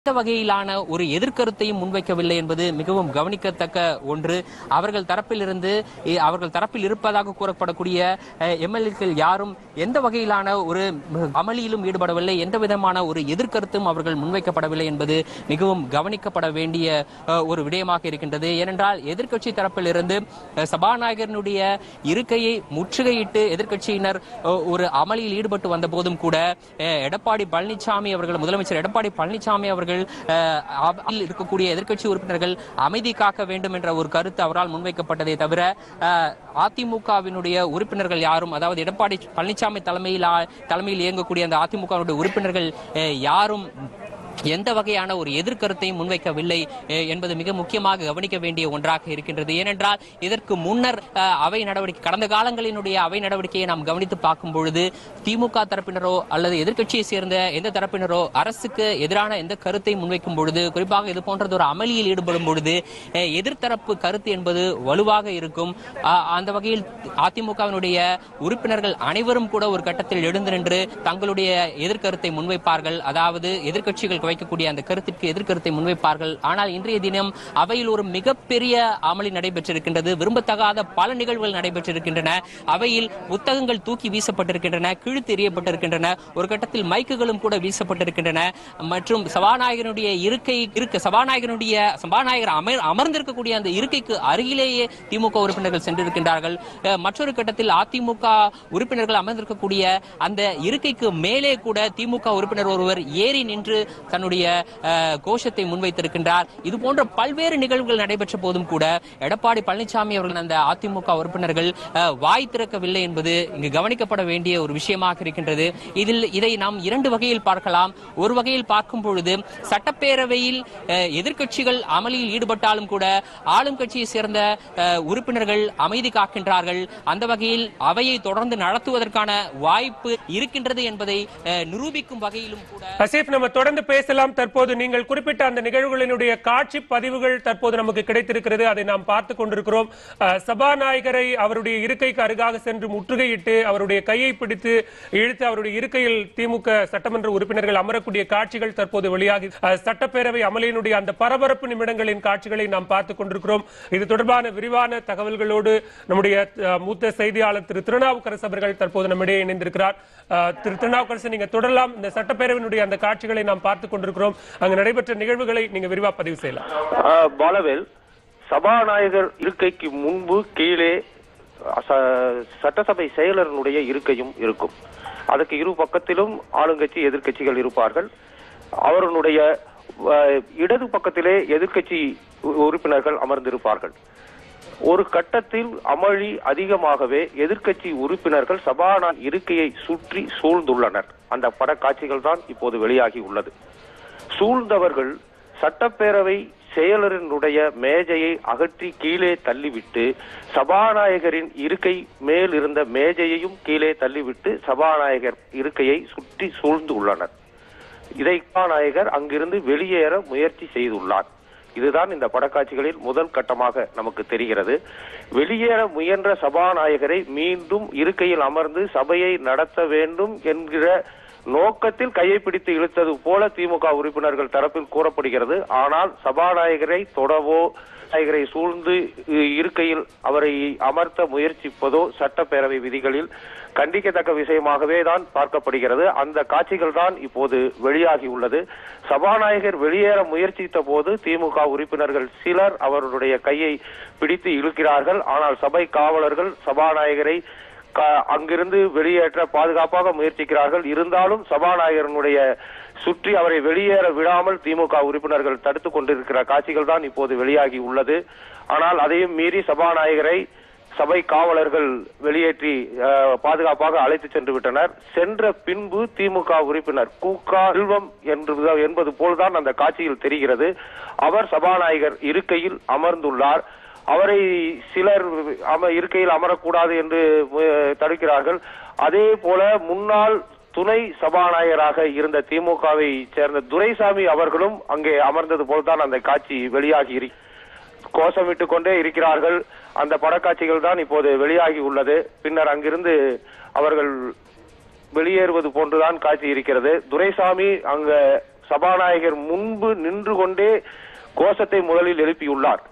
எந்த வகையிலான ஒரு எதிர்கருத்தையும் முன்வைக்கவில்லை என்பது மிகவும் கவனிக்கத்தக்க ஒன்று அவர்கள் தரப்பிலிருந்து இ- அவர்கள் தரப்பில் இருப்பதாக கூறப்படக்கூடிய எம்எல்ஏக்கள் யாரும் எந்த வகையிலான ஒரு அமளியிலும் ஈடுபடவில்லை எந்த விதமான ஒரு எதிர்கருத்தும் அவர்கள் முன்வைக்கப்படவில்லை என்பது மிகவும் கவனிக்கப்பட வேண்டிய அஹ், ஒரு விடயமாக இருக்கின்றது ஏனென்றால் எதிர்க்கட்சி தரப்பிலிருந்து அஹ், சபாநாயகரினுடைய இருக்கையை முற்றுகையிட்டு எதிர்க்கட்சியினர் அஹ், ஒரு அமளியில் ஈடுபட்டு வந்த போதும் கூட அஹ், எடப்பாடி பழனிசாமி அவர்கள் முதலமைச்சர் எடப்பாடி பழனிசாமி அவர்கள் அஹ், அவையில் இருக்கக்கூடிய எதிர்க்கட்சி உறுப்பினர்கள் அமைதி காக்க வேண்டும் என்ற ஒரு கருத்து அவரால் முன்வைக்கப்பட்டதே தவிர அஹ், அதிமுகவினுடைய உறுப்பினர்கள் யாரும் அதாவது எடப்பாடி பழனிசாமி தலைமையில் தலைமையில் இயங்கக்கூடிய அந்த அதிமுகவினுடைய உறுப்பினர்கள் அஹ், யாரும் எந்த வகையான ஒரு எதிர்கருத்தையும் முன்வைக்கவில்லை அஹ், என்பது மிக முக்கியமாக கவனிக்க வேண்டிய ஒன்றாக இருக்கின்றது ஏனென்றால் இதற்கு முன்னர் அஹ், அவை நடவடிக்கை கடந்த காலங்களினுடைய அவை நடவடிக்கையை நாம் கவனித்து பார்க்கும் பொழுது திமுக தரப்பினரோ அல்லது எதிர்க்கட்சியை சேர்ந்த எந்த தரப்பினரோ அரசுக்கு எதிரான எந்த கருத்தையும் முன்வைக்கும் பொழுது குறிப்பாக இது போன்றது ஒரு அமளியில் ஈடுபடும் பொழுது அஹ், எதிர்த்தரப்பு கருத்து என்பது வலுவாக இருக்கும் அஹ், அந்த வகையில் அதிமுகவினுடைய உறுப்பினர்கள் அனைவரும் கூட ஒரு கட்டத்தில் எழுந்து நின்று தங்களுடைய எதிர்கருத்தை முன்வைப்பார்கள் அதாவது எதிர்க்கட்சிகள் வைக்கக்கூடிய அந்த கருத்திற்கு எதிர்கருத்தை முன்வைப்பார்கள் ஆனால் இன்றைய தினம் அவையில் ஒரு மிகப்பெரிய அமளி நடைபெற்றிருக்கின்றது விரும்பத்தகாத பல நிகழ்வுகள் நடைபெற்றிருக்கின்றன அவையில் புத்தகங்கள் தூக்கி வீசப்பட்டிருக்கின்றன கிழித்து எறியப்பட்டிருக்கின்றன ஒரு கட்டத்தில் மைக்குகளும் கூட வீசப்பட்டிருக்கின்றன மற்றும் சபாநாயகனுடைய இருக்கை இருக்க சபாநாயகனுடைய சபாநாயகர் அமர் அமர்ந்திருக்கக்கூடிய அந்த இருக்கைக்கு அருகிலேயே திமுக உறுப்பினர்கள் சென்றிருக்கின்றார்கள் அஹ், மற்றொரு கட்டத்தில் அதிமுக உறுப்பினர்கள் அமர்ந்திருக்கக்கூடிய அந்த இருக்கைக்கு மேலே கூட திமுக உறுப்பினர் ஒருவர் ஏறி நின்று தன்னுடைய அஹ், கோஷத்தை முன்வைத்திருக்கின்றார் இது போன்ற பல்வேறு நிகழ்வுகள் நடைபெற்ற போதும் கூட எடப்பாடி பழனிசாமி அவர்கள் அந்த அதிமுக உறுப்பினர்கள் அஹ், வாய் திறக்கவில்லை என்பது இங்கு கவனிக்கப்பட வேண்டிய ஒரு விஷயமாக இருக்கின்றது இதில் இதை நாம் இரண்டு வகையில் பார்க்கலாம் ஒரு வகையில் பார்க்கும் பொழுது சட்டப்பேரவையில் அஹ், எதிர்க்கட்சிகள் அமளியில் ஈடுபட்டாலும் கூட ஆளும் கட்சியை சேர்ந்த அஹ், உறுப்பினர்கள் அமைதி காக்கின்றார்கள் அந்த வகையில் அவையை தொடர்ந்து நடத்துவதற்கான வாய்ப்பு இருக்கின்றது என்பதை அஹ், நிரூபிக்கும் வகையிலும் கூட அசீப் நம்ம தொடர்ந்து பேசலாம் தற்போது நீங்கள் குறிப்பிட்ட அந்த நிகழ்வுகளினுடைய காட்சி பதிவுகள் தற்போது நமக்கு கிடைத்திருக்கிறது அதை நாம் பார்த்து கொண்டிருக்கிறோம் அஹ், சபாநாயகரை அவருடைய இருக்கைக்கு அருகாக சென்று முற்றுகையிட்டு அவருடைய கையை பிடித்து இழுத்து அவருடைய இருக்கையில் திமுக சட்டமன்ற உறுப்பினர்கள் அமரக்கூடிய காட்சிகள் தற்போது வெளியாகி அஹ், சட்டப்பேரவை அமலியினுடைய அந்த பரபரப்பு நிமிடங்களின் காட்சிகளை நாம் பார்த்துக் கொண்டிருக்கிறோம் இது தொடர்பான விரிவான தகவல்களோடு நம்முடைய அஹ், மூத்த செய்தியாளர் திரு திருநாவுக்கரசு அவர்கள் தற்போது நம்மிடையே இணைந்திருக்கிறார் அஹ், திரு திருநாவுக்கரசு நீங்க தொடரலாம் இந்த சட்டப்பேரவையினுடைய அந்த காட்சிகளை நாம் பார்த்துக் கொண்டிருக்கிறோம் அங்கு நடைபெற்ற நிகழ்வுகளை நீங்க விரிவா பதிவு செய்யலாம் ஆ, பாலவேல் சபாநாயகர் இருக்கைக்கு முன்பு கீழே ச- சட்டசபை செயலரனுடைய இருக்கையும் இருக்கும் அதுக்கு இரு பக்கத்திலும் ஆளுங்கட்சி எதிர்க்கட்சிகள் இருப்பார்கள் அவருடைய ஆ, இடது பக்கத்திலே எதிர்க்கட்சி உ- உறுப்பினர்கள் அமர்ந்திருப்பார்கள் ஒரு கட்டத்தில் அமளி அதிகமாகவே எதிர்க்கட்சி உறுப்பினர்கள் சபாநாயகர் இருக்கையை சுற்றி சூழ்ந்துள்ளனர் அந்த படக்காட்சிகள் தான் இப்போது வெளியாகி உள்ளது சூழ்ந்தவர்கள் சட்டப்பேரவை செயலரினுடைய மேஜையை அகற்றி கீழே தள்ளிவிட்டு சபாநாயகரின் இருக்கை மேல் இருந்த மேஜையையும் கீழே தள்ளிவிட்டு சபாநாயகர் இருக்கையை சுற்றி சூழ்ந்து உள்ளனர் இதை சபாநாயகர் அங்கிருந்து வெளியேற முயற்சி செய்துள்ளார் இதுதான் இந்த படக்காட்சிகளில் முதல் கட்டமாக நமக்கு தெரிகிறது வெளியேற முயன்ற சபாநாயகரை மீண்டும் இருக்கையில் அமர்ந்து சபையை நடத்த வேண்டும் என்கிற நோக்கத்தில் கையை பிடித்து இழுத்தது போல திமுக உறுப்பினர்கள் தரப்பில் கூறப்படுகிறது ஆனால் சபாநாயகரை தொடவோ நாயகரை சூழ்ந்து இ- இருக்கையில் அவரை அமர்த்த முயற்சிப்பதோ சட்டப்பேரவை விதிகளில் கண்டிக்கத்தக்க விஷயமாகவே தான் பார்க்கப்படுகிறது அந்த காட்சிகள் தான் இப்போது வெளியாகி உள்ளது சபாநாயகர் வெளியேற முயற்சித்த போது திமுக உறுப்பினர்கள் சிலர் அவருடைய கையை பிடித்து இழுக்கிறார்கள் ஆனால் சபை காவலர்கள் சபாநாயகரை க- அங்கிருந்து வெளியேற்ற பாதுகாப்பாக முயற்சிக்கிறார்கள் இருந்தாலும் சபாநாயகரனுடைய சுற்றி அவரை வெளியேற விடாமல் திமுக உறுப்பினர்கள் தடுத்துக் கொண்டிருக்கிற காட்சிகள் தான் இப்போது வெளியாகி உள்ளது ஆனால் அதையும் மீறி சபாநாயகரை சபை காவலர்கள் வெளியேற்றி அஹ், பாதுகாப்பாக அழைத்து சென்று விட்டனர் சென்ற பின்பு திமுக உறுப்பினர் கூகா செல்வம் என்று என்பது போல்தான் அந்த காட்சியில் தெரிகிறது அவர் சபாநாயகர் இருக்கையில் அமர்ந்துள்ளார் அவரை சிலர் அம இருக்கையில் அமரக்கூடாது என்று அஹ், தடுக்கிறார்கள் அதே போல முன்னாள் துணை சபாநாயகராக இருந்த திமுகவை சேர்ந்த துரைசாமி அவர்களும் அங்கே அமர்ந்தது போல்தான் அந்த காட்சி வெளியாகி இரு- கோஷமிட்டுக் கொண்டே இருக்கிறார்கள் அந்த படக்காட்சிகள் தான் இப்போது வெளியாகி உள்ளது பின்னர் அங்கிருந்து அவர்கள் வெளியேறுவது போன்றுதான் காட்சி இருக்கிறது துரைசாமி அங்க சபாநாயகர் முன்பு நின்று கொண்டே கோஷத்தை முதலில் எழுப்பியுள்ளார்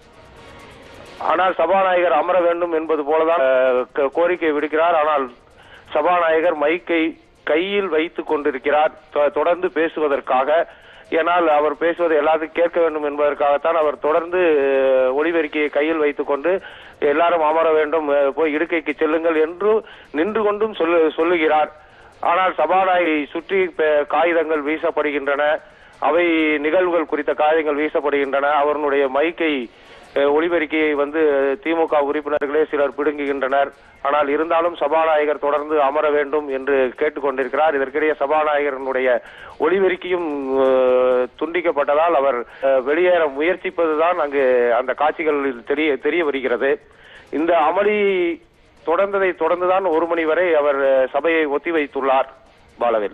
ஆனால் சபாநாயகர் அமர வேண்டும் என்பது போலதான் அஹ், க- கோரிக்கை விடுக்கிறார் ஆனால் சபாநாயகர் மைக்கை கையில் வைத்துக் கொண்டிருக்கிறார் தொ- தொடர்ந்து பேசுவதற்காக ஏனால் அவர் பேசுவதை எல்லாத்தையும் கேட்க வேண்டும் என்பதற்காகத்தான் அவர் தொடர்ந்து அஹ், ஒலிபெருக்கியை கையில் வைத்துக் கொண்டு எல்லாரும் அமர வேண்டும் அஹ், போய் இடுக்கைக்கு செல்லுங்கள் என்று நின்று கொண்டும் சொல்லு சொல்லுகிறார் ஆனால் சபாநாயகரை சுற்றி பே- காகிதங்கள் வீசப்படுகின்றன அவை நிகழ்வுகள் குறித்த காகிதங்கள் வீசப்படுகின்றன அவருடைய மைக்கை அஹ், ஒலிபெருக்கியை வந்து திமுக உறுப்பினர்களே சிலர் பிடுங்குகின்றனர் ஆனால் இருந்தாலும் சபாநாயகர் தொடர்ந்து அமர வேண்டும் என்று கேட்டுக்கொண்டிருக்கிறார் இதற்கிடையே சபாநாயகரனுடைய ஒலிபெருக்கியும் அஹ், துண்டிக்கப்பட்டதால் அவர் அஹ், வெளியேற முயற்சிப்பதுதான் அங்கு அந்த காட்சிகளில் தெரிய தெரிய வருகிறது இந்த அமளி தொடர்ந்ததை தொடர்ந்துதான் ஒரு மணி வரை அவர் அஹ், சபையை ஒத்திவைத்துள்ளார் பாலவேல்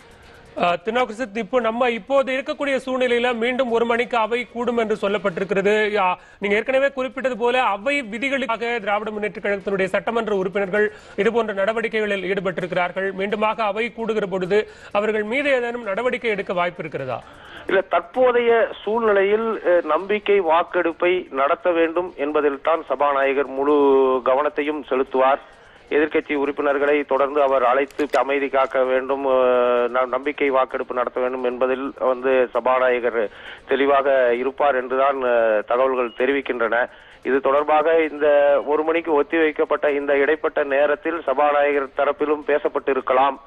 அஹ், திருநாவுக்கரசு இப்போ நம்ம இப்போது இருக்கக்கூடிய சூழ்நிலையில மீண்டும் ஒரு மணிக்கு அவை கூடும் என்று சொல்லப்பட்டிருக்கிறது யா, நீங்க ஏற்கனவே குறிப்பிட்டது போல அவை விதிகளுக்காக திராவிட முன்னேற்ற கழகத்தினுடைய சட்டமன்ற உறுப்பினர்கள் இது போன்ற நடவடிக்கைகளில் ஈடுபட்டிருக்கிறார்கள் மீண்டுமாக அவை கூடுகிற பொழுது அவர்கள் மீது ஏதேனும் நடவடிக்கை எடுக்க வாய்ப்பு இருக்கிறதா இல்ல தற்போதைய சூழ்நிலையில் அஹ், நம்பிக்கை வாக்கெடுப்பை நடத்த வேண்டும் என்பதில் தான் சபாநாயகர் முழு கவனத்தையும் செலுத்துவார் எதிர்க்கட்சி உறுப்பினர்களை தொடர்ந்து அவர் அழைத்து அமைதி காக்க வேண்டும் அஹ், ந- நம்பிக்கை வாக்கெடுப்பு நடத்த வேண்டும் என்பதில் வந்து சபாநாயகர் தெளிவாக இருப்பார் என்றுதான் அஹ், தகவல்கள் தெரிவிக்கின்றன இது தொடர்பாக இந்த ஒரு மணிக்கு ஒத்திவைக்கப்பட்ட இந்த இடைப்பட்ட நேரத்தில் சபாநாயகர் தரப்பிலும் பேசப்பட்டிருக்கலாம்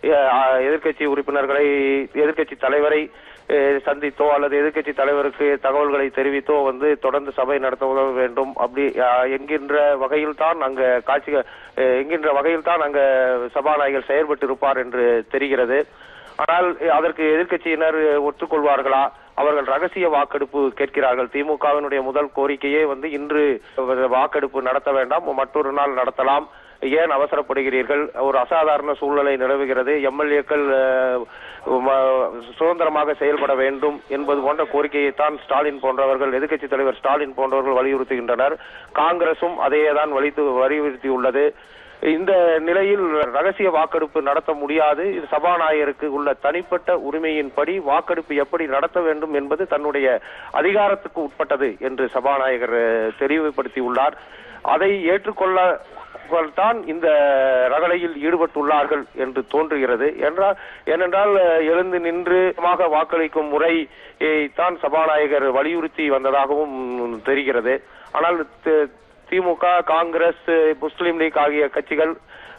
அஹ் எதிர்க்கட்சி உறுப்பினர்களை எதிர்க்கட்சி தலைவரை அஹ், சந்தித்தோ அல்லது எதிர்க்கட்சி தலைவருக்கு தகவல்களை தெரிவித்தோ வந்து தொடர்ந்து சபை நடத்த உதவ வேண்டும் அப்படி அஹ், என்கின்ற வகையில் தான் அங்க காட்சிகள் அஹ், என்கின்ற வகையில் தான் அங்க சபாநாயகர் செயல்பட்டு இருப்பார் என்று தெரிகிறது ஆனால் அதற்கு எதிர்க்கட்சியினர் ஒத்துக்கொள்வார்களா அவர்கள் ரகசிய வாக்கெடுப்பு கேட்கிறார்கள் திமுகவினுடைய முதல் கோரிக்கையே வந்து இன்று வாக்கெடுப்பு நடத்த வேண்டாம் மற்றொரு நாள் நடத்தலாம் ஏன் அவசரப்படுகிறீர்கள் ஒரு அசாதாரண சூழ்நிலை நிலவுகிறது எம்எல்ஏக்கள் சுதந்திரமாக செயல்பட வேண்டும் என்பது போன்ற கோரிக்கையைத்தான் ஸ்டாலின் போன்றவர்கள் எதிர்க்கட்சித் தலைவர் ஸ்டாலின் போன்றவர்கள் வலியுறுத்துகின்றனர் காங்கிரசும் அதையே தான் வலித்து வலியுறுத்தியுள்ளது இந்த நிலையில் ரகசிய வாக்கெடுப்பு நடத்த முடியாது இது சபாநாயகருக்கு உள்ள தனிப்பட்ட உரிமையின்படி வாக்கெடுப்பு எப்படி நடத்த வேண்டும் என்பது தன்னுடைய அதிகாரத்துக்கு உட்பட்டது என்று சபாநாயகர் அஹ், தெளிவுபடுத்தியுள்ளார் அதை ஏற்றுக்கொள்ள தான் இந்த ரகளையில் ஈடுபட்டுள்ளார்கள் என்று தோன்றுகிறது என்றால் ஏனென்றால் அஹ், எழுந்து நின்று மாக வாக்களிக்கும் முறை தான் சபாநாயகர் வலியுறுத்தி வந்ததாகவும் தெரிகிறது ஆனால் தி- திமுக காங்கிரஸ் முஸ்லீம் லீக் ஆகிய கட்சிகள்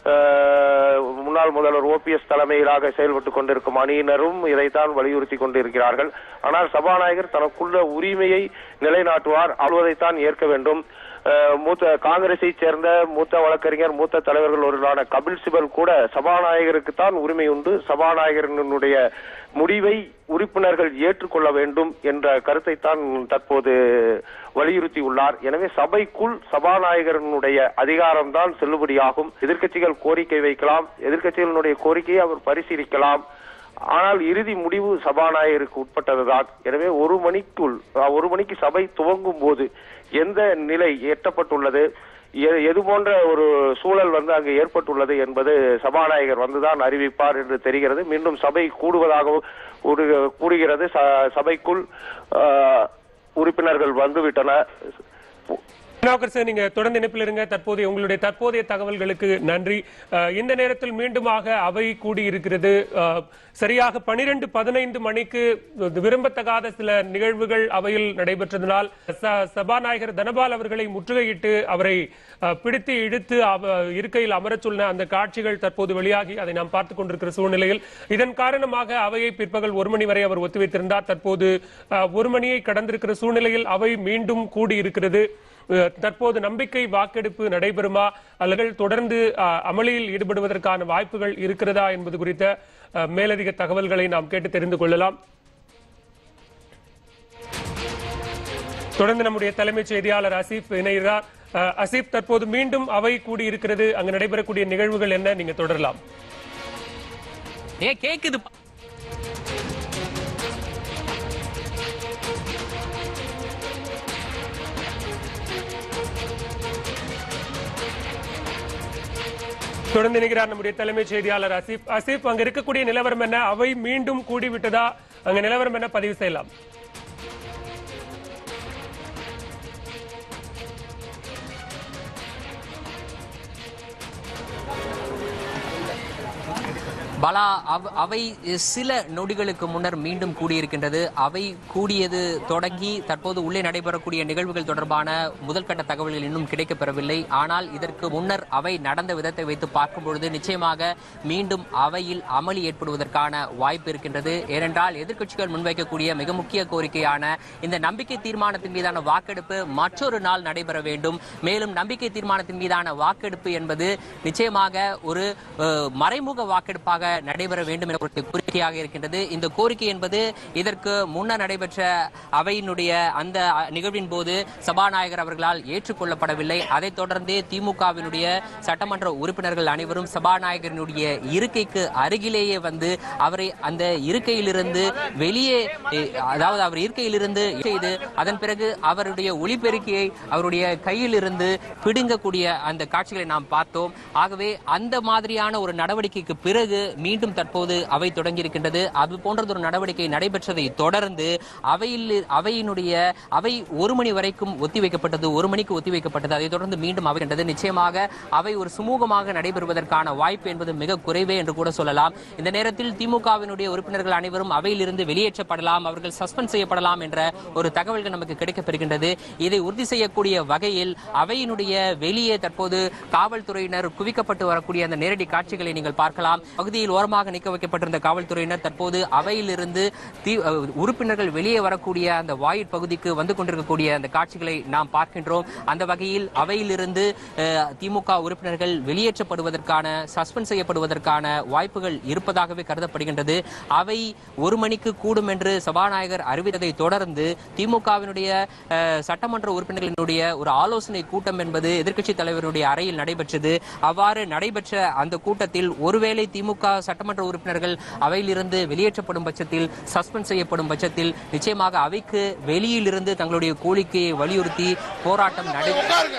அஹ், முன்னாள் முதல்வர் ஓபிஎஸ் தலைமையிலாக செயல்பட்டுக் கொண்டிருக்கும் அணியினரும் இதைத்தான் வலியுறுத்தி கொண்டிருக்கிறார்கள் ஆனால் சபாநாயகர் தனக்குள்ள உரிமையை நிலைநாட்டுவார் ஆளுவதைத்தான் ஏற்க வேண்டும் அஹ், மூத்த காங்கிரஸை சேர்ந்த மூத்த வழக்கறிஞர் மூத்த தலைவர்கள் ஒருவரான கபில் சிபல் கூட சபாநாயகருக்கு தான் உரிமை உண்டு சபாநாயகரினுடைய முடிவை உறுப்பினர்கள் ஏற்றுக்கொள்ள வேண்டும் என்ற கருத்தை தான் தற்போது வலியுறுத்தியுள்ளார் எனவே சபைக்குள் சபாநாயகரனுடைய அதிகாரம்தான் செல்லுபடியாகும் எதிர்க்கட்சிகள் கோரிக்கை வைக்கலாம் எதிர்க்கட்சிகளினுடைய கோரிக்கையை அவர் பரிசீலிக்கலாம் ஆனால் இறுதி முடிவு சபாநாயகருக்கு உட்பட்டதுதான் எனவே ஒரு மணிக்குள் அஹ், ஒரு மணிக்கு சபை துவங்கும் போது எந்த நிலை எட்டப்பட்டுள்ளது எ- எது போன்ற ஒரு சூழல் வந்து அங்கு ஏற்பட்டுள்ளது என்பது சபாநாயகர் வந்துதான் அறிவிப்பார் என்று தெரிகிறது மீண்டும் சபை கூடுவதாகவும் கூடு- கூடுகிறது ச- சபைக்குள் அஹ், உறுப்பினர்கள் வந்துவிட்டனர் திருநாவுக்கரசு நீங்க தொடர்ந்து இணைப்பில் இருங்க தற்போதைய உங்களுடைய தற்போதைய தகவல்களுக்கு நன்றி அஹ், இந்த நேரத்தில் மீண்டுமாக அவை கூடியிருக்கிறது அஹ், சரியாக பனிரெண்டு பதினைந்து மணிக்கு விரும்பத்தகாத சில நிகழ்வுகள் அவையில் நடைபெற்றதனால் ச- சபாநாயகர் தனபால் அவர்களை முற்றுகையிட்டு அவரை அஹ், பிடித்து இழுத்து அவ- இருக்கையில் அமரச் சொன்ன அந்த காட்சிகள் தற்போது வெளியாகி அதை நாம் பார்த்துக் கொண்டிருக்கிற சூழ்நிலையில் இதன் காரணமாக அவையை பிற்பகல் ஒரு மணி வரை அவர் ஒத்திவைத்திருந்தார் தற்போது அஹ், ஒரு மணியை கடந்திருக்கிற சூழ்நிலையில் அவை மீண்டும் கூடியிருக்கிறது அஹ் தற்போது நம்பிக்கை வாக்கெடுப்பு நடைபெறுமா அல்லது தொடர்ந்து அஹ், அமளியில் ஈடுபடுவதற்கான வாய்ப்புகள் இருக்கிறதா என்பது குறித்த அஹ், மேலதிக தகவல்களை நாம் கேட்டு தெரிந்து கொள்ளலாம் தொடர்ந்து நம்முடைய தலைமைச் செய்தியாளர் அசீப் இணைகிறார் அஹ், அசீப் தற்போது மீண்டும் அவை கூடியிருக்கிறது அங்கு நடைபெறக்கூடிய நிகழ்வுகள் என்ன நீங்க தொடரலாம் ஏ கேக்குது தொடர்ந்து இணைகிறார் நம்முடைய தலைமைச் செய்தியாளர் அசீப் அசீப் அங்க இருக்கக்கூடிய நிலவரம் என்ன அவை மீண்டும் கூடிவிட்டதா அங்க நிலவரம் என்ன பதிவு செய்யலாம் பலா அவ- அவை சில நொடிகளுக்கு முன்னர் மீண்டும் கூடியிருக்கின்றது அவை கூடியது தொடங்கி தற்போது உள்ளே நடைபெறக்கூடிய நிகழ்வுகள் தொடர்பான முதல்கட்ட தகவல்கள் இன்னும் கிடைக்கப்பெறவில்லை ஆனால் இதற்கு முன்னர் அவை நடந்த விதத்தை வைத்து பார்க்கும் பொழுது நிச்சயமாக மீண்டும் அவையில் அமளி ஏற்படுவதற்கான வாய்ப்பு இருக்கின்றது ஏனென்றால் எதிர்க்கட்சிகள் முன்வைக்கக்கூடிய மிக முக்கிய கோரிக்கையான இந்த நம்பிக்கை தீர்மானத்தின் மீதான வாக்கெடுப்பு மற்றொரு நாள் நடைபெற வேண்டும் மேலும் நம்பிக்கை தீர்மானத்தின் மீதான வாக்கெடுப்பு என்பது நிச்சயமாக ஒரு அஹ், மறைமுக வாக்கெடுப்பாக நடைபெற வேண்டும் என்ற ஒரு கோரிக்கையாக இருக்கின்றது இந்த கோரிக்கை என்பது இதற்கு முன்னர் நடைபெற்ற அவையினுடைய அந்த அஹ், நிகழ்வின் போது சபாநாயகர் அவர்களால் ஏற்றுக்கொள்ளப்படவில்லை அதைத் தொடர்ந்து திமுகவினுடைய சட்டமன்ற உறுப்பினர்கள் அனைவரும் சபாநாயகரினுடைய இருக்கைக்கு அருகிலேயே வந்து அவரை அந்த இருக்கையிலிருந்து வெளியே அஹ், அதாவது அவர் இருக்கையிலிருந்து செய்து அதன் பிறகு அவருடைய ஒளிபெருக்கியை அவருடைய கையில் இருந்து பிடுங்கக்கூடிய அந்த காட்சிகளை நாம் பார்த்தோம் ஆகவே அந்த மாதிரியான ஒரு நடவடிக்கைக்கு பிறகு மீண்டும் தற்போது அவை தொடங்கியிருக்கின்றது அது போன்றது ஒரு நடவடிக்கை நடைபெற்றதை தொடர்ந்து அவையில் அவையினுடைய அவை ஒரு மணி வரைக்கும் ஒத்திவைக்கப்பட்டது ஒரு மணிக்கு ஒத்திவைக்கப்பட்டது அதைத் தொடர்ந்து மீண்டும் அவை கண்டது நிச்சயமாக அவை ஒரு சுமூகமாக நடைபெறுவதற்கான வாய்ப்பு என்பது மிக குறைவே என்று கூட சொல்லலாம் இந்த நேரத்தில் திமுகவினுடைய உறுப்பினர்கள் அனைவரும் அவையிலிருந்து வெளியேற்றப்படலாம் அவர்கள் சஸ்பெண்ட் செய்யப்படலாம் என்ற ஒரு தகவல்கள் நமக்கு கிடைக்கப்பெறுகின்றது இதை உறுதி செய்யக்கூடிய வகையில் அவையினுடைய வெளியே தற்போது காவல்துறையினர் குவிக்கப்பட்டு வரக்கூடிய அந்த நேரடி காட்சிகளை நீங்கள் பார்க்கலாம் பகுதியில் ஓரமாக நிற்க வைக்கப்பட்டிருந்த காவல்துறையினர் தற்போது அவையிலிருந்து தி- அஹ், உறுப்பினர்கள் வெளியே வரக்கூடிய அந்த வாயிற் பகுதிக்கு வந்து கொண்டிருக்கக்கூடிய அந்த காட்சிகளை நாம் பார்க்கின்றோம் அந்த வகையில் அவையிலிருந்து அஹ், திமுக உறுப்பினர்கள் வெளியேற்றப்படுவதற்கான சஸ்பெண்ட் செய்யப்படுவதற்கான வாய்ப்புகள் இருப்பதாகவே கருதப்படுகின்றது அவை ஒரு மணிக்கு கூடும் என்று சபாநாயகர் அறிவித்ததை தொடர்ந்து திமுகவினுடைய அஹ், சட்டமன்ற உறுப்பினர்களினுடைய ஒரு ஆலோசனை கூட்டம் என்பது எதிர்க்கட்சி தலைவருடைய அறையில் நடைபெற்றது அவ்வாறு நடைபெற்ற அந்த கூட்டத்தில் ஒருவேளை திமுக சட்டமன்ற உறுப்பினர்கள் அவையிலிருந்து வெளியேற்றப்படும் பட்சத்தில் சஸ்பெண்ட் செய்யப்படும் பட்சத்தில் நிச்சயமாக அவைக்கு வெளியிலிருந்து தங்களுடைய கோரிக்கையை வலியுறுத்தி போராட்டம் நடை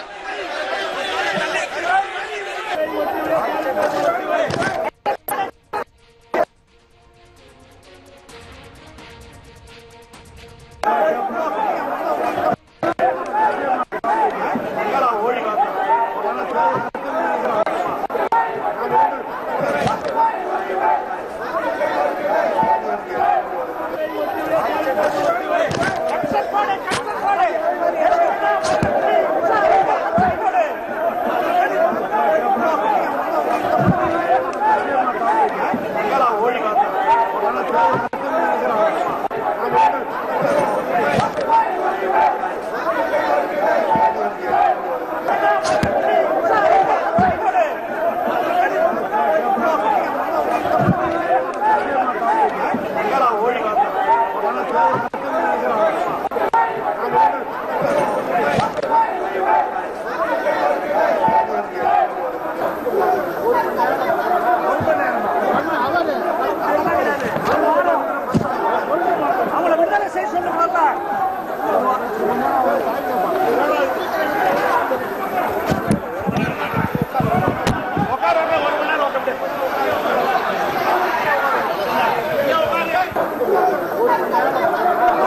அவங்கள விடுதலை செய்ய சொல்லுங்க உட்காருங்க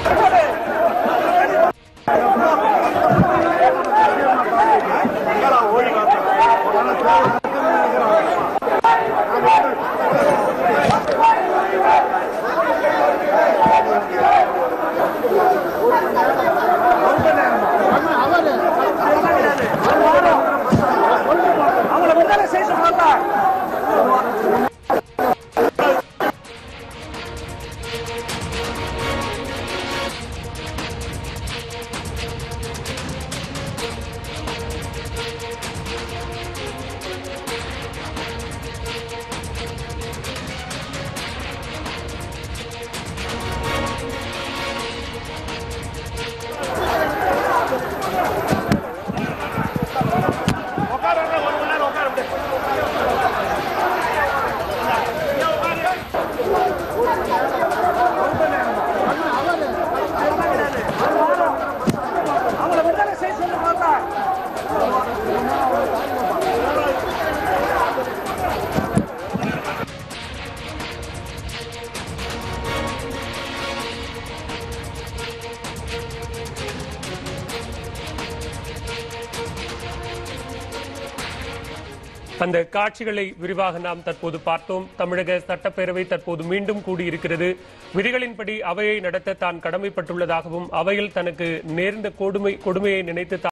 அவங்கள விடுதலை செய்ய சொன்னாங்க அவங்கள விடுதலை செய்ய சொன்னாங்க அந்த காட்சிகளை விரிவாக நாம் தற்போது பார்த்தோம் தமிழக சட்டப்பேரவை தற்போது மீண்டும் கூடியிருக்கிறது விதிகளின்படி அவையை நடத்த தான் கடமைப்பட்டுள்ளதாகவும் அவையில் தனக்கு நேர்ந்த கொடுமை கொடுமையை நினைத்து தான்